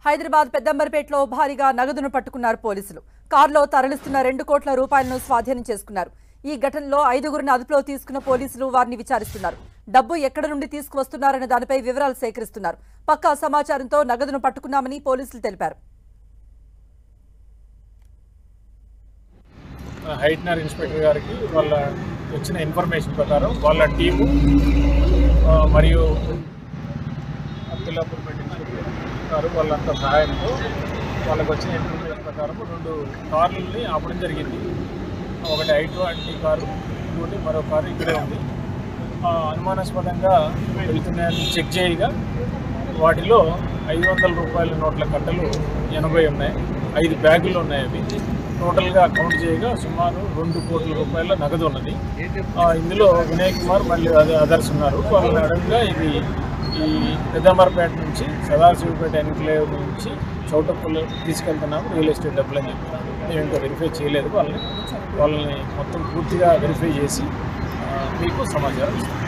హైదరాబాద్ పెద్దంబరపేటలో భారీగా నగదును పట్టుకున్నారు పోలీసులు కారులో తరలిస్తున్న రెండు కోట్ల రూపాయలను స్వాధీనం చేసుకున్నారు ఈ ఘటనలో ఐదుగురిని అదుపులో తీసుకున్న పోలీసులు వారిని విచారిస్తున్నారు డబ్బు ఎక్కడ నుండి తీసుకువస్తున్నారనే దానిపై వివరాలు సేకరిస్తున్నారు పక్కా సమాచారంతో నగదును పట్టుకున్నామని పోలీసులు తెలిపారు హైట్నర్ ఇన్స్పెక్టర్ గారికి వాళ్ళ వచ్చిన ఇన్ఫర్మేషన్ ప్రకారం వాళ్ళ టీము ఆ, మరియు అబ్దుల్లాపూర్ ఇన్స్పెక్టర్ గారు వాళ్ళంతా సహాయంతో వాళ్ళకి వచ్చిన ఇన్ఫర్మేషన్ ప్రకారం రెండు కార్లని ఆపడం జరిగింది ఒకటి ఐ ట్వంటీ కారు ఇంకోటి మరో కారు ఇక్కడే ఉంది ఆ, అనుమానాస్పదంగా వెళ్తున్నాయని చెక్ చేయగా వాటిలో ఐదు వందల రూపాయల నోట్ల కట్టలు ఎనభై ఉన్నాయి ఐదు బ్యాగులు ఉన్నాయి అవి టోటల్గా కౌంట్ చేయగా సుమారు రెండు కోట్ల రూపాయల నగదు ఉన్నది ఆ, ఇందులో వినయ్ కుమార్ మళ్ళీ అదే అదర్స్ ఉన్నారు వాళ్ళని అడగగా ఇది ఈ పెద్దామరపేట నుంచి సదాశివపేట ఎన్క్లేవ్ నుంచి చౌటప్పులు తీసుకెళ్తున్నాము రియల్ ఎస్టేట్ డబ్బులు అని చెప్తున్నారు మేము ఇంకా వెరిఫై చేయలేదు వాళ్ళని వాళ్ళని మొత్తం పూర్తిగా వెరిఫై చేసి ఆ, మీకు సమాచారం ఇస్తాం